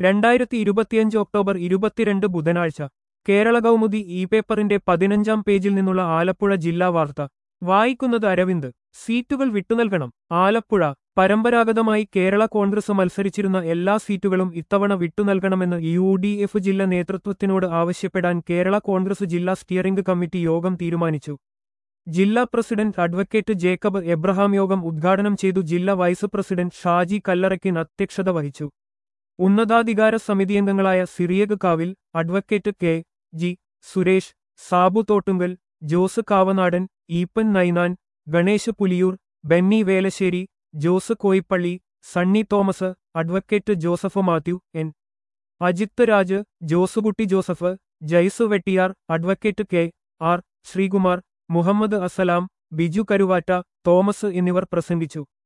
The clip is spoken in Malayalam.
രണ്ടായിരത്തി ഇരുപത്തിയഞ്ച് ഒക്ടോബർ ഇരുപത്തിരണ്ട് ബുധനാഴ്ച കേരള കൗമുദി ഇ പേപ്പറിന്റെ പതിനഞ്ചാം പേജിൽ നിന്നുള്ള ആലപ്പുഴ ജില്ലാ വാർത്ത വായിക്കുന്നത് അരവിന്ദ് സീറ്റുകൾ വിട്ടുനൽകണം ആലപ്പുഴ പരമ്പരാഗതമായി കേരള കോൺഗ്രസ് മത്സരിച്ചിരുന്ന എല്ലാ സീറ്റുകളും ഇത്തവണ വിട്ടുനൽകണമെന്ന് യു ഡി എഫ് ജില്ലാ നേതൃത്വത്തിനോട് ആവശ്യപ്പെടാൻ കേരള കോൺഗ്രസ് ജില്ലാ സ്റ്റിയറിംഗ് കമ്മിറ്റി യോഗം തീരുമാനിച്ചു ജില്ലാ പ്രസിഡന്റ് അഡ്വക്കേറ്റ് ജേക്കബ് എബ്രഹാം യോഗം ഉദ്ഘാടനം ചെയ്തു ജില്ലാ വൈസ് പ്രസിഡന്റ് ഷാജി കല്ലറയ്ക്കൻ അധ്യക്ഷത വഹിച്ചു ഉന്നതാധികാര സമിതിയംഗങ്ങളായ Cyriac Kavil advocate K G Suresh Sabu Thottungal Jose Kavanadan Eapen Ninan Ganesh Puliyoor Benny Velassery Jose Koippally Sunny Thomas advocate Joseph Mathew N Ajith Raj Josekutty Joseph Jaisu Vettiyar advocate K R Sreekumar Muhammad Aslam Biju Karuvatta Thomas എന്നിവർ പ്രസംഗിച്ചു